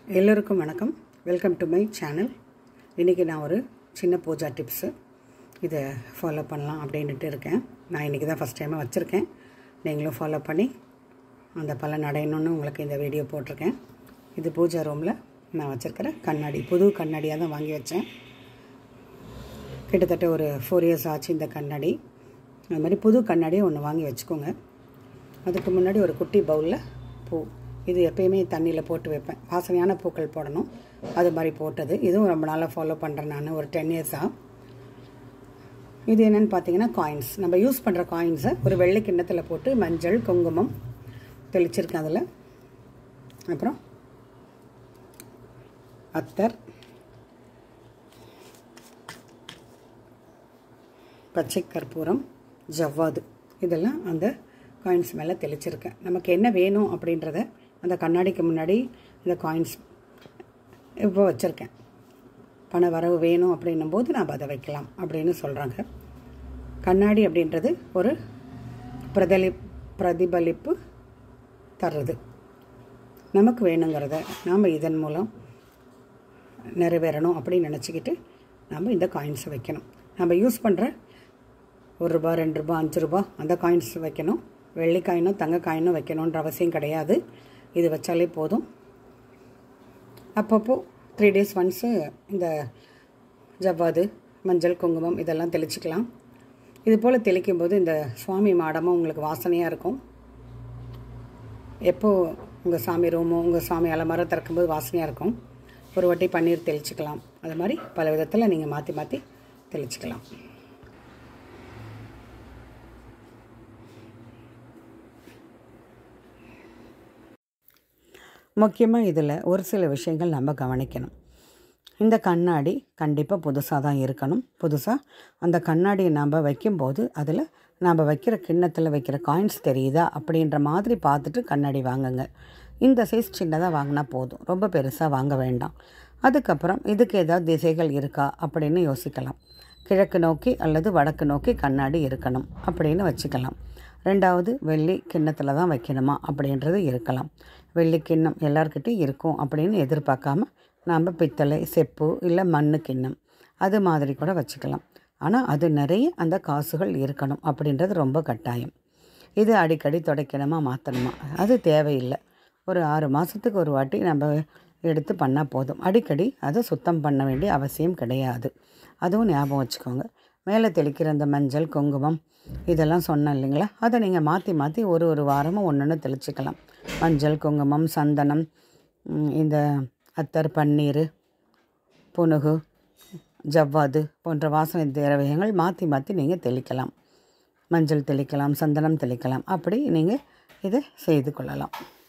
எல்லோருக்கும் வணக்கம் welcome to my channel இன்றைக்கி நான் ஒரு சின்ன பூஜா டிப்ஸு இதை ஃபாலோ பண்ணலாம் அப்படின்ட்டு இருக்கேன் நான் இன்றைக்கி தான் ஃபஸ்ட் டைமாக வச்சுருக்கேன் நீங்களும் ஃபாலோ பண்ணி அந்த பலன் அடையணும்னு உங்களுக்கு இந்த வீடியோ போட்டிருக்கேன் இது பூஜா ரூமில் நான் வச்சுருக்கிற கண்ணாடி புது கண்ணாடியாக தான் வாங்கி வச்சேன் கிட்டத்தட்ட ஒரு ஃபோர் இயர்ஸ் ஆச்சு இந்த கண்ணாடி அது மாதிரி புது கண்ணாடியை ஒன்று வாங்கி வச்சுக்கோங்க அதுக்கு முன்னாடி ஒரு குட்டி பவுலில் பூ இது எப்பயுமே தண்ணியில் போட்டு வைப்பேன் வாசனையான பூக்கள் போடணும் அது மாதிரி போட்டது இதுவும் ரொம்ப நாளாக ஃபாலோ பண்ணுறேன் நான் ஒரு டென் இயர்ஸாக இது என்னென்னு பார்த்தீங்கன்னா காயின்ஸ் நம்ம யூஸ் பண்ணுற காயின்ஸை ஒரு வெள்ளை கிண்ணத்தில் போட்டு மஞ்சள் குங்குமம் தெளிச்சிருக்கேன் அதில் அப்புறம் அத்தர் பச்சை கற்பூரம் ஜவ்வாது இதெல்லாம் அந்த காயின்ஸ் மேலே தெளிச்சிருக்கேன் நமக்கு என்ன வேணும் அப்படின்றத அந்த கண்ணாடிக்கு முன்னாடி இந்த காயின்ஸ் இப்போ வச்சுருக்கேன் பண வரவு வேணும் அப்படின்னும் போது நாம் அதை வைக்கலாம் அப்படின்னு சொல்கிறாங்க கண்ணாடி அப்படின்றது ஒரு பிரதலி பிரதிபலிப்பு தர்றது நமக்கு வேணுங்கிறத நாம் இதன் மூலம் நிறைவேறணும் அப்படின்னு நினச்சிக்கிட்டு நம்ம இந்த காயின்ஸை வைக்கணும் நம்ம யூஸ் பண்ணுற ஒரு ரூபா ரெண்டு ரூபா அஞ்சு ரூபா அந்த காயின்ஸ் வைக்கணும் வெள்ளி காயினும் தங்க காயினும் வைக்கணுன்ற அவசியம் கிடையாது இது வச்சாலே போதும் அப்பப்போ த்ரீ டேஸ் ஒன்ஸு இந்த ஜவ்வாது மஞ்சள் குங்குமம் இதெல்லாம் தெளிச்சிக்கலாம் இது போல் தெளிக்கும் போது இந்த சுவாமி மாடமும் உங்களுக்கு வாசனையாக இருக்கும் எப்போ உங்கள் சாமி ரூமோ உங்கள் சாமி அலமரம் திறக்கும்போது வாசனையாக இருக்கும் ஒரு வாட்டி பன்னீர் தெளிச்சிக்கலாம் அது மாதிரி பல விதத்தில் நீங்கள் மாற்றி மாற்றி தெளிச்சிக்கலாம் முக்கியமாக இதில் ஒரு சில விஷயங்கள் நம்ம கவனிக்கணும் இந்த கண்ணாடி கண்டிப்பாக புதுசாக தான் இருக்கணும் புதுசாக அந்த கண்ணாடியை நாம் வைக்கும்போது அதில் நாம் வைக்கிற கிண்ணத்தில் வைக்கிற காயின்ஸ் தெரியுதா அப்படின்ற மாதிரி பார்த்துட்டு கண்ணாடி வாங்குங்க இந்த சைஸ் சின்னதாக வாங்கினா போதும் ரொம்ப பெருசாக வாங்க வேண்டாம் அதுக்கப்புறம் இதுக்கு ஏதாவது திசைகள் இருக்கா அப்படின்னு யோசிக்கலாம் கிழக்கு நோக்கி அல்லது வடக்கு நோக்கி கண்ணாடி இருக்கணும் அப்படின்னு வச்சுக்கலாம் ரெண்டாவது வெள்ளி கிண்ணத்தில் தான் வைக்கணுமா அப்படின்றது இருக்கலாம் வெள்ளி கிண்ணம் எல்லார்கிட்டையும் இருக்கும் அப்படின்னு எதிர்பார்க்காம நாம் பித்தளை செப்பு இல்லை மண் கிண்ணம் அது மாதிரி கூட வச்சுக்கலாம் ஆனால் அது நிறைய அந்த காசுகள் இருக்கணும் அப்படின்றது ரொம்ப கட்டாயம் இது அடிக்கடி துடைக்கணுமா மாற்றணுமா அது தேவையில்லை ஒரு ஆறு மாதத்துக்கு ஒரு வாட்டி நம்ம எடுத்து பண்ணால் போதும் அடிக்கடி அதை சுத்தம் பண்ண வேண்டிய அவசியம் கிடையாது அதுவும் ஞாபகம் வச்சுக்கோங்க மேலே தெளிக்கிற அந்த மஞ்சள் குங்குமம் இதெல்லாம் சொன்னேன் இல்லைங்களா அதை நீங்கள் மாற்றி மாற்றி ஒரு ஒரு வாரமும் ஒன்று ஒன்று தெளிச்சிக்கலாம் மஞ்சள் குங்குமம் சந்தனம் இந்த அத்தர் பன்னீர் புனுகு ஜவ்வாது போன்ற வாசனை திரவியங்கள் மாற்றி மாற்றி நீங்கள் தெளிக்கலாம் மஞ்சள் தெளிக்கலாம் சந்தனம் தெளிக்கலாம் அப்படி நீங்கள் இதை செய்து கொள்ளலாம்